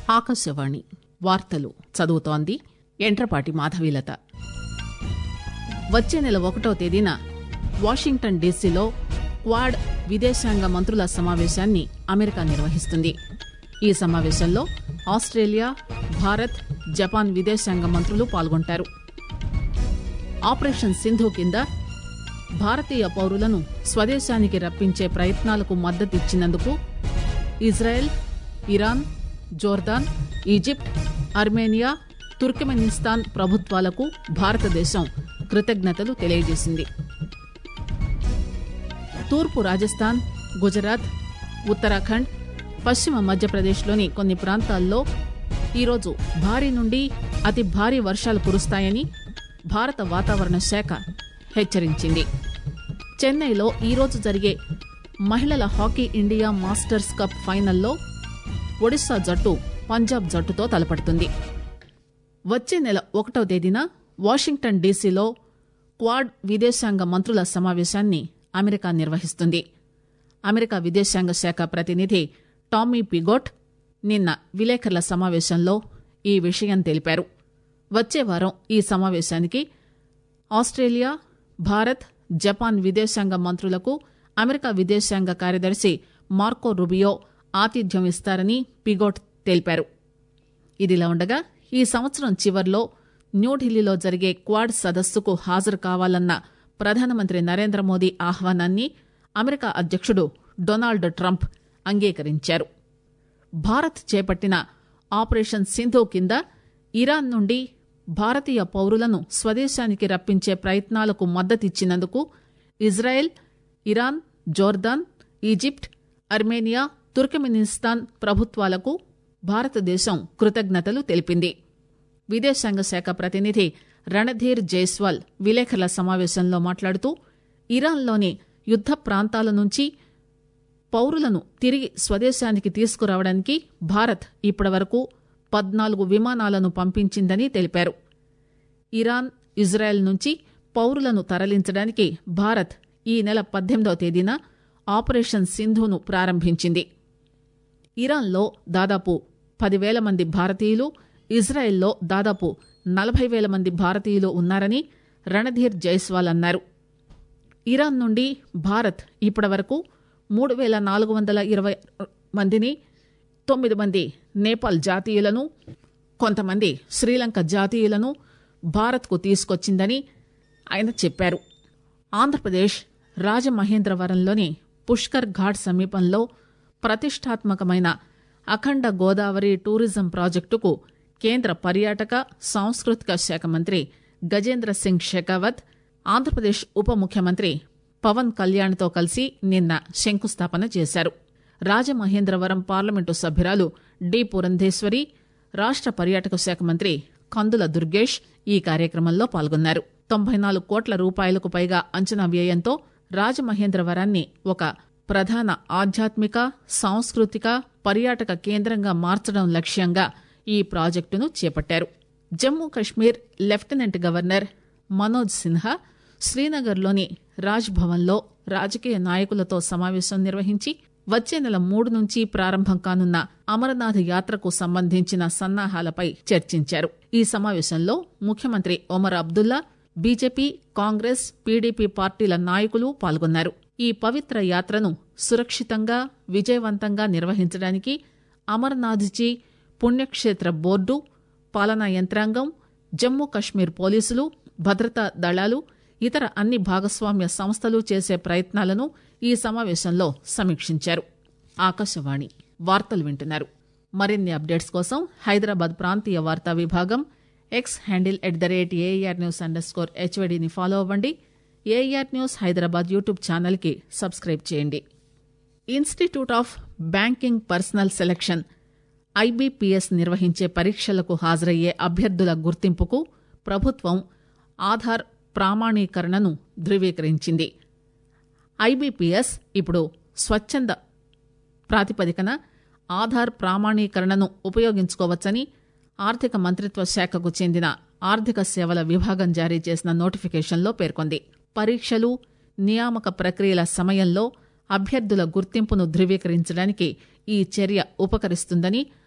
ఆకాశవాణి వార్తలు చదువుతోంది ఎంట్రపాటి మాధవీలత వచ్చే నెల ఒకటో తేదీన వాషింగ్టన్ డీసీలో క్వాడ్ విదేశాంగ మంత్రుల సమావేశాన్ని అమెరికా నిర్వహిస్తుంది ఈ సమావేశంలో ఆస్ట్రేలియా భారత్ జపాన్ విదేశాంగ మంత్రులు పాల్గొంటారు ఆపరేషన్ సింధు కింద భారతీయ పౌరులను స్వదేశానికి రప్పించే ప్రయత్నాలకు మద్దతిచ్చినందుకు Israel Iran Jordan Egypt Armenia Turkmenistan ప్రభుత్వాలకు భారతదేశం కృతజ్ఞతలు తెలియజేసింది తూర్పు రాజస్థాన్ గుజరాత్ ఉత్తరాఖండ్ పశ్చిమ మధ్యప్రదేశ్లోని కొన్ని ప్రాంతాల్లో ఈరోజు భారీ నుండి అతి భారీ వర్షాలు కురుస్తాయని భారత వాతావరణ శాఖ హెచ్చరించింది చెన్నైలో ఈరోజు జరిగే మహిళల హాకీ ఇండియా మాస్టర్స్ కప్ ఫైనల్లో ఒడిశా జట్టు పంజాబ్ జట్టుతో తలపడుతుంది వచ్చే నెల ఒకటో తేదీన వాషింగ్టన్ డీసీలో క్వాడ్ విదేశాంగ మంత్రుల సమావేశాన్ని అమెరికా నిర్వహిస్తుంది అమెరికా విదేశాంగ శాఖ ప్రతినిధి టామీ పిగోట్ నిన్న విలేకరుల సమావేశంలో ఈ విషయం తెలిపారు వచ్చే వారం ఈ సమావేశానికి ఆస్ట్రేలియా భారత్ జపాన్ విదేశాంగ మంత్రులకు అమెరికా విదేశాంగ కార్యదర్శి మార్కో రుబియో ఆతిథ్యం ఇస్తారని పిగోట్ తెలిపారు ఇదిలా ఉండగా ఈ సంవత్సరం చివర్లో న్యూఢిల్లీలో జరిగే క్వాడ్ సదస్సుకు హాజరు కావాలన్న ప్రధానమంత్రి నరేంద్ర మోదీ ఆహ్వానాన్ని అమెరికా అధ్యక్షుడు డొనాల్డ్ ట్రంప్ అంగీకరించారు భారత్ చేపట్టిన ఆపరేషన్ సింధు కింద ఇరాన్ నుండి భారతీయ పౌరులను స్వదేశానికి రప్పించే ప్రయత్నాలకు మద్దతిచ్చినందుకు Israel Iran Jordan Egypt Armenia Turkmenistan ప్రభుత్వాలకు భారతదేశం కృతజ్ఞతలు తెలిపింది విదేశాంగ శాఖ ప్రతినిధి రణధీర్ జైస్వాల్ విలేకరుల సమావేశంలో మాట్లాడుతూ ఇరాన్లోని యుద్ద ప్రాంతాల నుంచి పౌరులను తిరిగి స్వదేశానికి తీసుకురావడానికి భారత్ ఇప్పటివరకు పద్నాలుగు విమానాలను పంపించిందని తెలిపారు ఇరాన్ ఇజ్రాయెల్ నుంచి పౌరులను తరలించడానికి భారత్ ఈ నెల పద్దెనిమిదవ తేదీన ఆపరేషన్ సింధును ప్రారంభించింది ఇరాన్లో దాదాపు పదివేల మంది భారతీయులు ఇజ్రాయెల్లో దాదాపు నలభై వేల మంది భారతీయులు ఉన్నారని రణధీర్ జైస్వాల్ అన్నారు ఇరాన్ నుండి భారత్ ఇప్పటివరకు మూడు వేల నాలుగు వందల ఇరవై మందిని తొమ్మిది మంది నేపాల్ జాతీయులను కొంతమంది శ్రీలంక జాతీయులను భారత్కు తీసుకొచ్చిందని ఆయన చెప్పారు ఆంధ్రప్రదేశ్ రాజమహేంద్రవరంలోని పుష్కర్ ఘాట్ సమీపంలో ప్రతిష్టాత్మకమైన అఖండ గోదావరి టూరిజం ప్రాజెక్టుకు కేంద్ర పర్యాటక సాంస్కృతిక శాఖ మంత్రి గజేంద్ర సింగ్ షెకావత్ ఆంధ్రప్రదేశ్ ఉప ముఖ్యమంత్రి పవన్ కళ్యాణ్తో కలిసి నిన్న శంకుస్థాపన చేశారు రాజమహేంద్రవరం పార్లమెంటు సభ్యురాలు డి పురంధేశ్వరి రాష్ట పర్యాటక శాఖ మంత్రి కందుల దుర్గేష్ ఈ కార్యక్రమంలో పాల్గొన్నారు తొంభై నాలుగు కోట్ల రూపాయలకు పైగా అంచనా వ్యయంతో రాజమహేంద్రవరాన్ని ఒక ప్రధాన ఆధ్యాత్మిక సాంస్కృతిక పర్యాటక కేంద్రంగా మార్చడం లక్ష్యంగా ఈ ప్రాజెక్టును చేపట్టారు జమ్మూ కశ్మీర్ లెఫ్టినెంట్ గవర్నర్ మనోజ్ సిన్హా శ్రీనగర్లోని రాజ్ భవన్లో రాజకీయ నాయకులతో సమావేశం నిర్వహించి వచ్చే నెల మూడు నుంచి ప్రారంభం కానున్న అమరనాథ్ యాత్రకు సంబంధించిన సన్నాహాలపై చర్చించారు ఈ సమావేశంలో ముఖ్యమంత్రి ఒమర్ అబ్దుల్లా బీజేపీ కాంగ్రెస్ పీడీపీ పార్టీల నాయకులు పాల్గొన్నారు ఈ పవిత్ర యాత్రను సురక్షితంగా విజయవంతంగా నిర్వహించడానికి అమర్నాథ్జీ పుణ్యక్షేత్ర బోర్డు పాలనా యంత్రాంగం జమ్మూ కశ్మీర్ పోలీసులు భద్రతా దళాలు ఇతర అన్ని భాగస్వామ్య సంస్థలు చేసే ప్రయత్నాలను ఈ సమావేశంలో సమీక్షించారు ఆకాశవాణి వార్తలు వింటున్నారు మరిన్ని అప్డేట్స్ కోసం హైదరాబాద్ ప్రాంతీయ వార్తా విభాగం X handle at the rate AR news underscore హెచ్వడిని ఫాలో అవ్వండి ఏఆర్ న్యూస్ హైదరాబాద్ యూట్యూబ్ ఛానల్కి సబ్స్క్రైబ్ చేయండి institute of banking personnel selection IBPS నిర్వహించే పరీక్షలకు హాజరయ్యే అభ్యర్థుల గుర్తింపుకు ప్రభుత్వం ఆధార్ ప్రామాణీకరణను ధృవీకరించింది ఐబీపీఎస్ ఇప్పుడు స్వచ్ఛంద ప్రాతిపదికన ఆధార్ ప్రామాణీకరణను ఉపయోగించుకోవచ్చని ఆర్థిక మంత్రిత్వ శాఖకు చెందిన ఆర్థిక సేవల విభాగం జారీ చేసిన నోటిఫికేషన్లో పేర్కొంది పరీక్షలు నియామక ప్రక్రియల సమయంలో అభ్యర్థుల గుర్తింపును ధృవీకరించడానికి ఈ చర్య ఉపకరిస్తుందని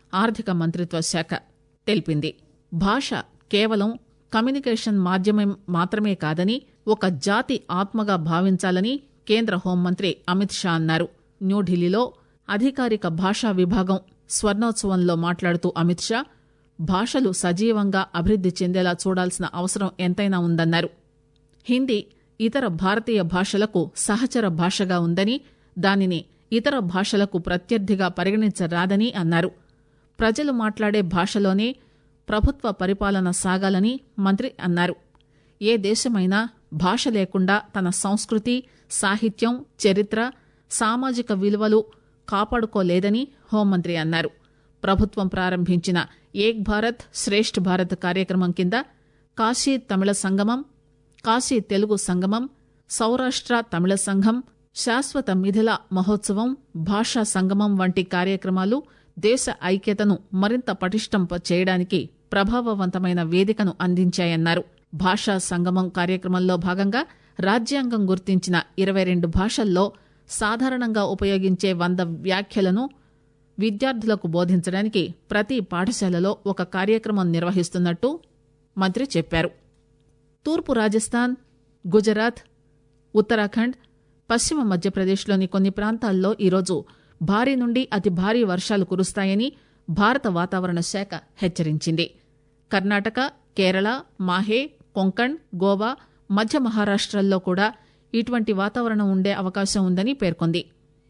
ఆర్థిక మంత్రిత్వ శాఖ తెలిపింది భాష కేవలం కమ్యూనికేషన్ మాధ్యమం మాత్రమే కాదని ఒక జాతి ఆత్మగా భావించాలని కేంద్ర హోంమంత్రి అమిత్ షా అన్నారు న్యూఢిల్లీలో అధికారిక భాషా విభాగం స్వర్ణోత్సవంలో మాట్లాడుతూ అమిత్ షా భాషలు సజీవంగా అభివృద్ది చెందేలా చూడాల్సిన అవసరం ఎంతైనా ఉందన్నారు హిందీ ఇతర భారతీయ భాషలకు సహచర భాషగా ఉందని దానిని ఇతర భాషలకు ప్రత్యర్థిగా పరిగణించరాదని అన్నారు ప్రజలు మాట్లాడే భాషలోనే ప్రభుత్వ పరిపాలన సాగాలని మంత్రి అన్నారు ఏ దేశమైనా భాష లేకుండా తన సంస్కృతి సాహిత్యం చరిత్ర సామాజిక విలువలు కాపాడుకోలేదని హోంమంత్రి అన్నారు ప్రభుత్వం ప్రారంభించిన ఏక్ భారత్ శ్రేష్ఠ్ భారత్ కార్యక్రమం కింద కాశీ తమిళ సంగమం కాశీ తెలుగు సంగమం సౌరాష్ట్ర తమిళ సంఘం శాశ్వత మిథిల మహోత్సవం భాషా సంగమం వంటి కార్యక్రమాలు దేశ ఐక్యతను మరింత పటిష్టం చేయడానికి ప్రభావవంతమైన వేదికను అందించాయన్నారు భాషా సంగమం కార్యక్రమంలో భాగంగా రాజ్యాంగం గుర్తించిన ఇరవై రెండు భాషల్లో సాధారణంగా ఉపయోగించే వంద వ్యాఖ్యలను విద్యార్థులకు బోధించడానికి ప్రతి పాఠశాలలో ఒక కార్యక్రమం నిర్వహిస్తున్నట్టు మంత్రి చెప్పారు తూర్పు రాజస్థాన్ గుజరాత్ ఉత్తరాఖండ్ పశ్చిమ మధ్యప్రదేశ్లోని కొన్ని ప్రాంతాల్లో ఈరోజు భారీ నుండి అతి భారీ వర్షాలు కురుస్తాయని భారత వాతావరణ శాఖ హెచ్చరించింది కర్ణాటక కేరళ మాహే కొంకణ్ గోవా మధ్య మహారాష్టల్లో కూడా ఇటువంటి వాతావరణం ఉండే అవకాశం ఉందని పేర్కొంది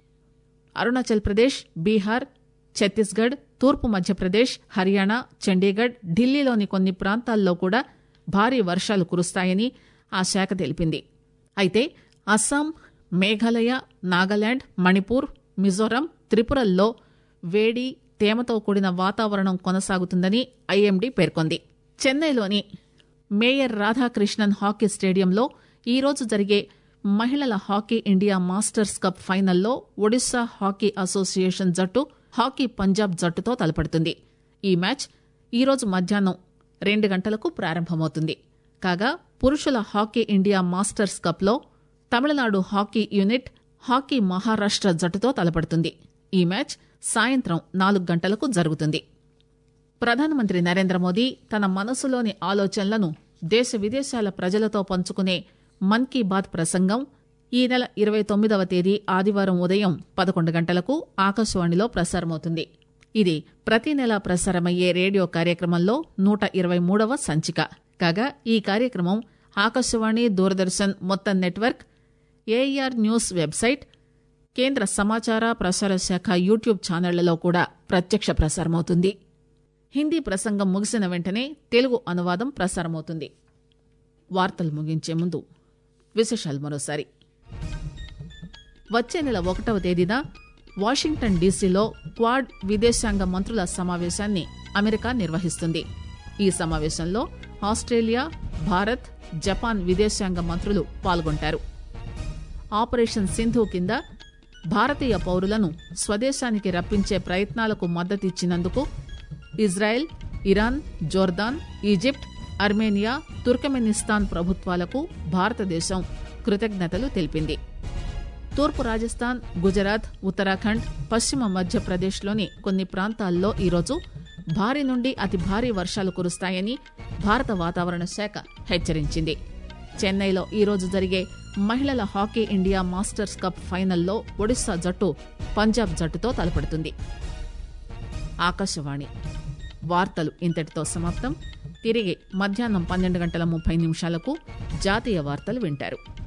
అరుణాచల్ ప్రదేశ్ బీహార్ ఛత్తీస్గఢ్ తూర్పు మధ్యప్రదేశ్ హర్యానా చండీగఢ్ ఢిల్లీలోని కొన్ని ప్రాంతాల్లో కూడా భారీ వర్షాలు కురుస్తాయని ఆ శాఖ తెలిపింది అయితే అస్సాం మేఘాలయ నాగాలాండ్ మణిపూర్ మిజోరాం త్రిపురల్లో వేడి తేమతో కూడిన వాతావరణం కొనసాగుతుందని ఐఎండీ పేర్కొంది చెన్నైలోని మేయర్ రాధాకృష్ణన్ హాకీ స్టేడియంలో ఈరోజు జరిగే మహిళల హాకీ ఇండియా మాస్టర్స్ కప్ ఫైనల్లో ఒడిశా హాకీ అసోసియేషన్ జట్టు హాకీ పంజాబ్ జట్టుతో తలపడుతుంది ఈ మ్యాచ్ ఈరోజు మధ్యాహ్నం రెండు గంటలకు ప్రారంభమవుతుంది కాగా పురుషుల హాకీ ఇండియా మాస్టర్స్ కప్లో Tamil Nadu hockey unit hockey Maharashtra జట్టుతో తలపడుతుంది ఈ మ్యాచ్ సాయంత్రం నాలుగు గంటలకు జరుగుతుంది ప్రధానమంత్రి నరేంద్ర మోదీ తన మనసులోని ఆలోచనలను దేశ విదేశాల ప్రజలతో పంచుకునే మన్ కీ బాత్ ప్రసంగం ఈ నెల ఇరవై తొమ్మిదవ తేదీ ఆదివారం ఉదయం పదకొండు గంటలకు ఆకాశవాణిలో ప్రసారమవుతుంది ఇది ప్రతి నెల ప్రసారమయ్యే రేడియో కార్యక్రమంలో నూట ఇరవై మూడవ సంచిక కాగా ఈ కార్యక్రమం ఆకాశవాణి దూరదర్శన్ మొత్తం నెట్వర్క్ ఏఆర్ న్యూస్ వెబ్సైట్ కేంద్ర సమాచార ప్రసార శాఖ యూట్యూబ్ ఛానళ్లలో కూడా ప్రత్యక్ష ప్రసారమవుతుంది హిందీ ప్రసంగం ముగిసిన వెంటనే తెలుగు అనువాదం ప్రసారమవుతుంది వార్తలు ముగించే ముందు విశేషాలు మరోసారి వచ్చే నెల ఒకటవ తేదీన వాషింగ్టన్ డీసీలో క్వాడ్ విదేశాంగ మంత్రుల సమావేశాన్ని అమెరికా నిర్వహిస్తుంది ఈ సమావేశంలో ఆస్ట్రేలియా భారత్ జపాన్ విదేశాంగ మంత్రులు పాల్గొంటారు ఆపరేషన్ సింధు కింద భారతీయ పౌరులను స్వదేశానికి రప్పించే ప్రయత్నాలకు మద్దతిచ్చినందుకు Israel Iran Jordan Egypt Armenia Turkmenistan ప్రభుత్వాలకు భారతదేశం కృతజ్ఞతలు తెలిపింది తూర్పు రాజస్థాన్ గుజరాత్ ఉత్తరాఖండ్ పశ్చిమ మధ్యప్రదేశ్లోని కొన్ని ప్రాంతాల్లో ఈరోజు భారీ నుండి అతి భారీ వర్షాలు కురుస్తాయని భారత వాతావరణ శాఖ హెచ్చరించింది చెన్నైలో ఈరోజు జరిగే మహిళల హాకీ ఇండియా మాస్టర్స్ కప్ ఫైనల్లో ఒడిశా జట్టు పంజాబ్ జట్టుతో తలపడుతుంది ఆకాశవాణి వార్తలు ఇంతటితో సమాప్తం తిరిగి మధ్యాహ్నం పన్నెండు గంటల ముప్పై నిమిషాలకు జాతీయ వార్తలు వింటారు